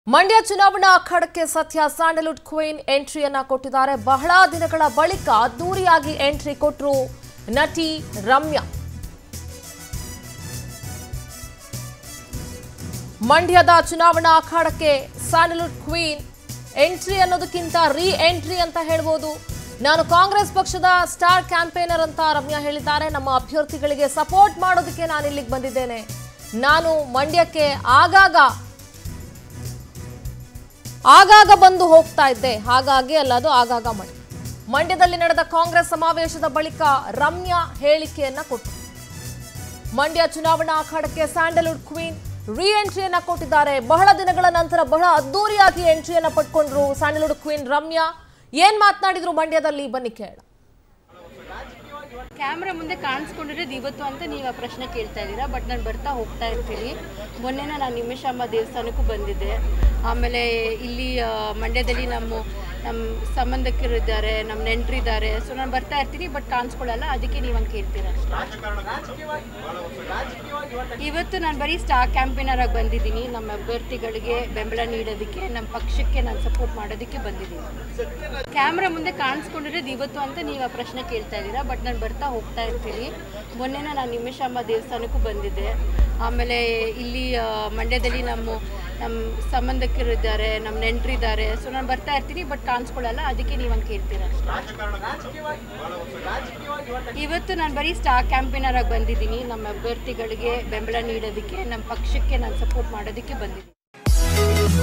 ಮಂಡ್ಯ ಚುನಾವಣಾ ಅಖಾಡಕ್ಕೆ ಸದ್ಯ Sandalwood queen ಎಂಟ್ರಿಯನ್ನ ಕೊಟ್ಟಿದ್ದಾರೆ ಬಹಳ ದಿನಗಳ ಬಳಿಕ ಅದ್ದೂರಿಯಾಗಿ ಎಂಟ್ರಿ ಕೊಟ್ಟರು ನಟಿ ರಮ್ಯಾ ಮಂಡ್ಯದ ಚುನಾವಣಾ ಅಖಾಡಕ್ಕೆ ಸ್ಯಾಂಡಲ್ವುಡ್ ಕ್ವೀನ್ ಎಂಟ್ರಿ ಅನ್ನೋದಕ್ಕಿಂತ ರೀ ಎಂಟ್ರಿ ಅಂತ ಹೇಳ್ಬೋದು ನಾನು ಕಾಂಗ್ರೆಸ್ ಪಕ್ಷದ ಸ್ಟಾರ್ ಕ್ಯಾಂಪೇನರ್ ಅಂತ ರಮ್ಯಾ ಹೇಳಿದ್ದಾರೆ ನಮ್ಮ ಅಭ್ಯರ್ಥಿಗಳಿಗೆ ಸಪೋರ್ಟ್ ಮಾಡೋದಕ್ಕೆ ನಾನು ಇಲ್ಲಿಗೆ ಬಂದಿದ್ದೇನೆ ನಾನು ಮಂಡ್ಯಕ್ಕೆ ಆಗಾಗ ಆಗಾಗ ಬಂದು ಹೋಗ್ತಾ ಇದ್ದೆ ಹಾಗಾಗಿ ಅಲ್ಲದು ಆಗಾಗ ಮಾಡಿ ಮಂಡ್ಯದಲ್ಲಿ ನಡೆದ ಕಾಂಗ್ರೆಸ್ ಸಮಾವೇಶದ ಬಳಿಕ ರಮ್ಯಾ ಹೇಳಿಕೆಯನ್ನ ಕೊಟ್ಟರು ಮಂಡ್ಯ ಚುನಾವಣಾ ಅಖಾಡಕ್ಕೆ ಸ್ಯಾಂಡಲ್ವುಡ್ ಕ್ವೀನ್ ರೀ ಎಂಟ್ರಿಯನ್ನ ಕೊಟ್ಟಿದ್ದಾರೆ ಬಹಳ ದಿನಗಳ ನಂತರ ಬಹಳ ಅದ್ದೂರಿಯಾಗಿ ಎಂಟ್ರಿಯನ್ನ ಪಡ್ಕೊಂಡ್ರು ಸ್ಯಾಂಡಲ್ವುಡ್ ಕ್ವೀನ್ ರಮ್ಯಾ ಏನ್ ಮಾತನಾಡಿದ್ರು ಮಂಡ್ಯದಲ್ಲಿ ಬನ್ನಿ ಕೇಳ ಕ್ಯಾಮ್ರಾ ಮುಂದೆ ಕಾಣಿಸ್ಕೊಂಡಿರೋದು ಇವತ್ತು ಅಂತ ನೀವು ಆ ಪ್ರಶ್ನೆ ಕೇಳ್ತಾ ಇದ್ದೀರಾ ಬಟ್ ನಾನು ಬರ್ತಾ ಹೋಗ್ತಾ ಇರ್ತೀನಿ ಮೊನ್ನೆನ ನಾನು ನಿಮಿಷಮ್ಮ ದೇವಸ್ಥಾನಕ್ಕೂ ಬಂದಿದ್ದೆ ಆಮೇಲೆ ಇಲ್ಲಿ ಆ, ಮಂಡ್ಯದಲ್ಲಿ ನಮ್ಮ ನಮ್ಮ ಸಂಬಂಧಿಕರಿದ್ದಾರೆ ನಮ್ಮ ನೆಂಟರಿದ್ದಾರೆ ಸೊ ನಾನು ಬರ್ತಾ ಇರ್ತೀನಿ ಬಟ್ ಕಾಣಿಸ್ಕೊಳ್ಳಲ್ಲ ಅದಕ್ಕೆ ನೀವು ಹಂಗೆ ಕೇಳ್ತೀರಾ ಅಷ್ಟೇ ಇವತ್ತು ನಾನು ಬರೀ ಸ್ಟಾರ್ ಕ್ಯಾಂಪೇನರ್ ಆಗಿ ಬಂದಿದ್ದೀನಿ ನಮ್ಮ ಅಭ್ಯರ್ಥಿಗಳಿಗೆ ಬೆಂಬಲ ನೀಡೋದಕ್ಕೆ ನಮ್ಮ ಪಕ್ಷಕ್ಕೆ ನಾನು ಸಪೋರ್ಟ್ ಮಾಡೋದಕ್ಕೆ ಬಂದಿದ್ದೀನಿ ಕ್ಯಾಮ್ರಾ ಮುಂದೆ ಕಾಣಿಸ್ಕೊಂಡಿರೋದು ಇವತ್ತು ಅಂತ ನೀವು ಆ ಪ್ರಶ್ನೆ ಕೇಳ್ತಾ ಇದ್ದೀರಾ ಬಟ್ ನಾನು ಬರ್ತಾ ಹೋಗ್ತಾ ಇರ್ತೀನಿ ಮೊನ್ನೆನ ನಾನು ನಿಮಿಷಮ್ಮ ದೇವಸ್ಥಾನಕ್ಕೂ ಬಂದಿದ್ದೆ ಆಮೇಲೆ ಇಲ್ಲಿ ಆ, ಮಂಡ್ಯದಲ್ಲಿ ನಮ್ಮ ನಮ್ಮ ಸಂಬಂಧಿಕರಿದ್ದಾರೆ ನಮ್ಮ ನೆಂಟರಿದ್ದಾರೆ ಸೊ ನಾನು ಬರ್ತಾ ಇರ್ತೀನಿ ಬಟ್ ಕಾಣಿಸ್ಕೊಳ್ಳಲ್ಲ ಅದಕ್ಕೆ ನೀವು ಹಂಗೆ ಕೇಳ್ತೀರಾ ಅಷ್ಟೇ ಇವತ್ತು ನಾನು ಬರೀ ಸ್ಟಾರ್ ಕ್ಯಾಂಪೇನರ್ ಆಗಿ ಬಂದಿದ್ದೀನಿ ನಮ್ಮ ಅಭ್ಯರ್ಥಿಗಳಿಗೆ ಬೆಂಬಲ ನೀಡೋದಕ್ಕೆ ನಮ್ಮ ಪಕ್ಷಕ್ಕೆ ನಾನು ಸಪೋರ್ಟ್ ಮಾಡೋದಕ್ಕೆ ಬಂದಿದ್ದೀನಿ